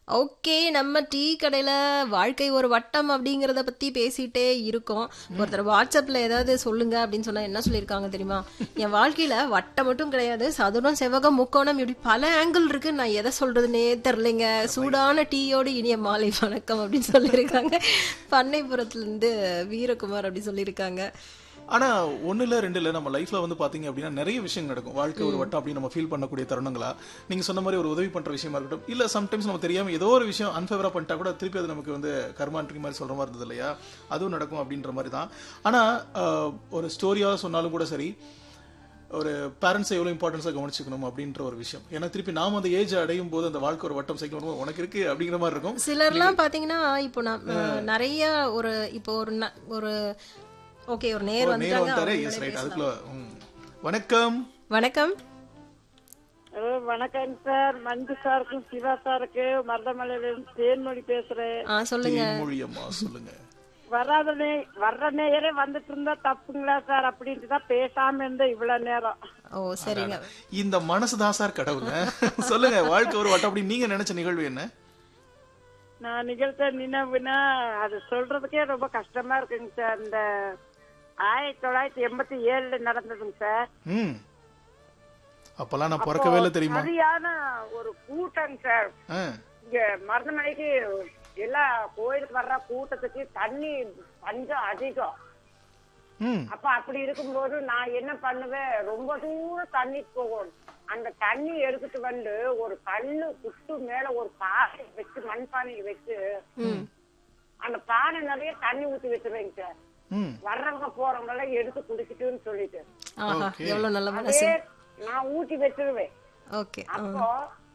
Okay நம்ம tea கடையில வாழ்க்கை ஒரு வட்டம் அப்படிங்கறத பத்தி பேசிட்டே இருக்கோம் ஒருத்தர் வாட்ஸ்அப்ல ஏதாவது சொல்லுங்க அப்படின்னு சொன்னா என்ன சொல்லியிருக்காங்க தெரியுமா என் வாழ்க்கையில வட்டம் மட்டும் கிடையாது சதுரம் செவ்வகம் முக்கோணம் இப்படி பல ஆங்கிள் இருக்கு நான் எதை சொல்றதுன்னே தெரிலைங்க சூடான டீயோடு இனிய மாலை வணக்கம் அப்படின்னு சொல்லியிருக்காங்க பண்ணைப்புறத்துல இருந்து வீரகுமார் அப்படி சொல்லியிருக்காங்க ஆனா ஒண்ணுல ரெண்டுல நம்ம லைஃப்ல வந்து பாத்தீங்க அப்படின்னா நிறைய விஷயம் நடக்கும் வாழ்க்கை ஒரு வட்டம் அப்படின்னு நம்ம ஃபீல் பண்ணக்கூடிய தருணங்களா நீங்க சொன்ன மாதிரி ஒரு உதவி பண்ற விஷயமா இருக்கட்டும் இல்ல சம்டைம்ஸ் நம்ம தெரியாம ஏதோ ஒரு விஷயம் அன்ஃபேவரா பண்ணிட்டா கூட திருப்பி அது நமக்கு வந்து கர்மான்ட்ரி மாதிரி சொல்ற மாதிரி இருந்தது இல்லையா அதுவும் நடக்கும் அப்படின்ற மாதிரி தான் ஆனா ஆஹ், ஒரு ஸ்டோரியா சொன்னாலும் கூட சரி ஒரு பேரண்ட்ஸை எவ்வளவு இம்பார்ட்டன்ஸா கவனிச்சுக்கணும் அப்படின்ற ஒரு விஷயம் ஏன்னா திருப்பி நாம அந்த ஏஜ் அடையும் போது அந்த வாழ்க்கை ஒரு வட்டம் சைக்கிள் வரும்போது உனக்கு இருக்கு அப்படிங்கிற மாதிரி இருக்கும் சிலர்லாம் பாத்தீங்கன்னா இப்போ நான் நிறைய ஒரு இப்போ ஒரு ந- ஒரு ஓகே ஒரு நேர் ஒரு நேரம் வந்துட்டாங்க வந்தாரு அவங்க எஸ் முன்னாடி ரைட் பேசலாம். அதுக்குள்ள ம். வணக்கம் வணக்கம் ஹலோ வணக்கம் சார் மஞ்சு சாருக்கும் சிவா சாருக்கு மருதமலையில இருந்து தேன்மொழி பேசுறேன் ஆ சொல்லுங்க மொழி அம்மா சொல்லுங்க வராத நே வர்ற நேரே வந்துட்டு இருந்தா தப்புங்களா சார் அப்படின்ட்டு தான் பேசாம இருந்தேன் இவ்வளவு நேரம் ஓ சரிங்க இந்த மனசுதான் சார் கடவுள் சொல்லுங்க வாழ்க்கை ஒரு வட்டம் அப்படி நீங்க நினைச்ச நிகழ்வு என்ன நான் நிகழ்த்த நினைவுனா அது சொல்றதுக்கே ரொம்ப கஷ்டமா இருக்குங்க சார் இந்த ஆயிரத்தி தொள்ளாயிரத்தி எண்பத்தி ஏழுல நடந்ததுங்க சார் ம் அப்பெல்லாம் நான் பிறக்கவே இல்லை தெரியுமா சரியான ஒரு கூட்டம் சார் ஆ, இங்க மருதமலைக்கு எல்லா கோயிலுக்கு வர்ற கூட்டத்துக்கு தண்ணி பஞ்சம் அதிகம் ம் அப்ப அப்படி இருக்கும்போது நான் என்ன பண்ணுவேன் ரொம்ப தூரம் தண்ணி போகணும் அந்த தண்ணி எடுத்துட்டு வந்து ஒரு கல்லு குட்டு மேல ஒரு பானை வச்சு மண் பானையில் வச்சு அந்த பானை நிறைய தண்ணி ஊத்தி வச்சிருவேங்க சார் ம் வர்றவங்க போறவங்க எல்லாம் எடுத்து குடிச்சிட்டுன்னு சொல்லிட்டு ஆஹா Okay. எவ்வளவு நல்ல மனசு அதே நான் ஊத்தி வச்சிருவேன் ஓகே அப்போ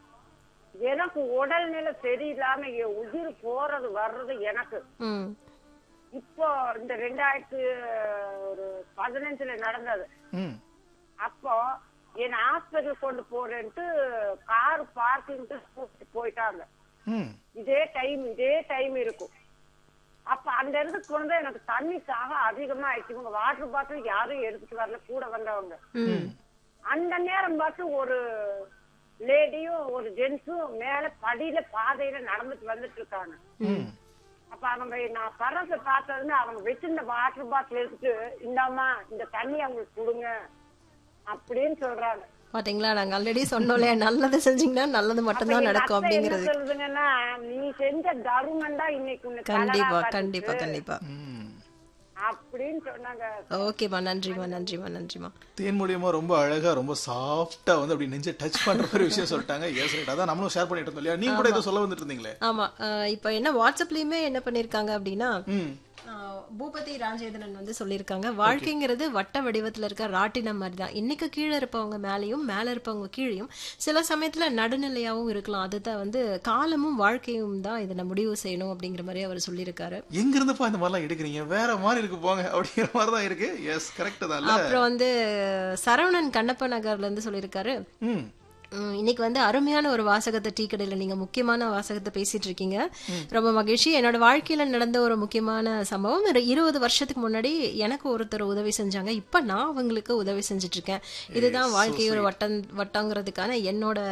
எனக்கு உடல்நிலை சரியில்லாம என் உயிர் போறது வர்றது எனக்கு ம் இப்போ இந்த ரெண்டாயிரத்து ஒரு பதினஞ்சுல நடந்தது ம் அப்போ என்ன ஹாஸ்பிட்டல் கொண்டு போறேன்ட்டு கார் பார்க்கிங் போயிட்டாங்க ம் இதே டைம் இதே டைம் இருக்கும் அப்ப அந்த இடத்துக்கு கொண்டு வந்து எனக்கு தண்ணி தாக அதிகமா ஆயிடுச்சு இவங்க வாட்டர் பாட்டில் யாரும் எடுத்துட்டு வரல கூட வந்தவங்க ம் அந்த நேரம் பார்த்து ஒரு லேடியும் ஒரு ஜென்ஸும் மேல படியில பாதையில நடந்துட்டு வந்துட்டு இருக்காங்க ம் அப்ப அவங்க நான் பறந்து பார்த்ததுன்னு அவங்க வச்சிருந்த வாட்டர் பாட்டில் எடுத்துட்டு இந்தாம்மா இந்த தண்ணி அவங்களுக்கு கொடுங்க அப்படின்னு சொல்றாங்க பாத்தீங்களா நாங்க ஆல்ரெடி சொன்னோம்ல நல்லது செஞ்சீங்கன்னா நல்லது மட்டும்தான் அப்ப எங்க நடக்கும் அத்தை என்ன அப்படிங்கிறது சொல்லுதுங்கன்னா நீ செஞ்ச தருமம் தான் இன்னைக்கு உன்னை கண்டிப்பா தலரா கண்டிப்பா காட்டுச்சு. கண்டிப்பா ம் அப்படின்னு சொன்னாங்க ஓகேம்மா நன்றிம்மா நன்றிம்மா நன்றிம்மா தேன்மொழியமா ரொம்ப அழகா ரொம்ப சாஃப்டா வந்து அப்படி நெஞ்ச டச் பண்ற மாதிரி விஷயம் சொல்லிட்டாங்க எஸ் ரைட் அதான் நம்மளும் ஷேர் பண்ணிட்டு இருந்தோம் இல்லையா நீங்க கூட ஏதோ சொல்ல வந்துட்டு இருந்தீங்களே ஆமா அஹ் இப்ப என்ன வாட்ஸ்அப்லயுமே என்ன பண்ணிருக்காங்க அப்படின்னா ம் அஹ் பூபதி ராஜேந்திரன் வந்து சொல்லியிருக்காங்க வாழ்க்கைங்கிறது வட்ட வடிவத்துல இருக்க ராட்டினம் மாதிரி தான் இன்னைக்கு கீழே இருப்பவங்க மேலேயும் மேல இருப்பவங்க கீழேயும் சில சமயத்துல நடுநிலையாவும் இருக்கலாம் அதுதான் வந்து காலமும் வாழ்க்கையும் தான் இதை முடிவு செய்யணும் அப்படிங்கிற மாதிரி அவர் சொல்லியிருக்காரு எங்க இருந்துப்பா இந்த மாதிரிலாம் எடுக்கிறீங்க வேற மாதிரி இருக்கு போங்க அப்படிங்கிற மாதிரி தான் இருக்கு எஸ் கரெக்ட் தான் இல்ல அப்புறம் வந்து சரவணன் கண்ணப்ப நகர்ல இருந்து சொல்லியிருக்காரு ம் உம், இன்னைக்கு வந்து அருமையான ஒரு வாசகத்தை டீ கடையில நீங்க முக்கியமான வாசகத்தை பேசிட்டு இருக்கீங்க ரொம்ப மகிழ்ச்சி என்னோட வாழ்க்கையில நடந்த ஒரு முக்கியமான சம்பவம் ஒரு இருபது வருஷத்துக்கு முன்னாடி எனக்கு ஒருத்தர் உதவி செஞ்சாங்க இப்ப நான் அவங்களுக்கு உதவி செஞ்சுட்டு இருக்கேன் இதுதான் வாழ்க்கை ஒரு வட்டம் வட்டங்கிறதுக்கான என்னோட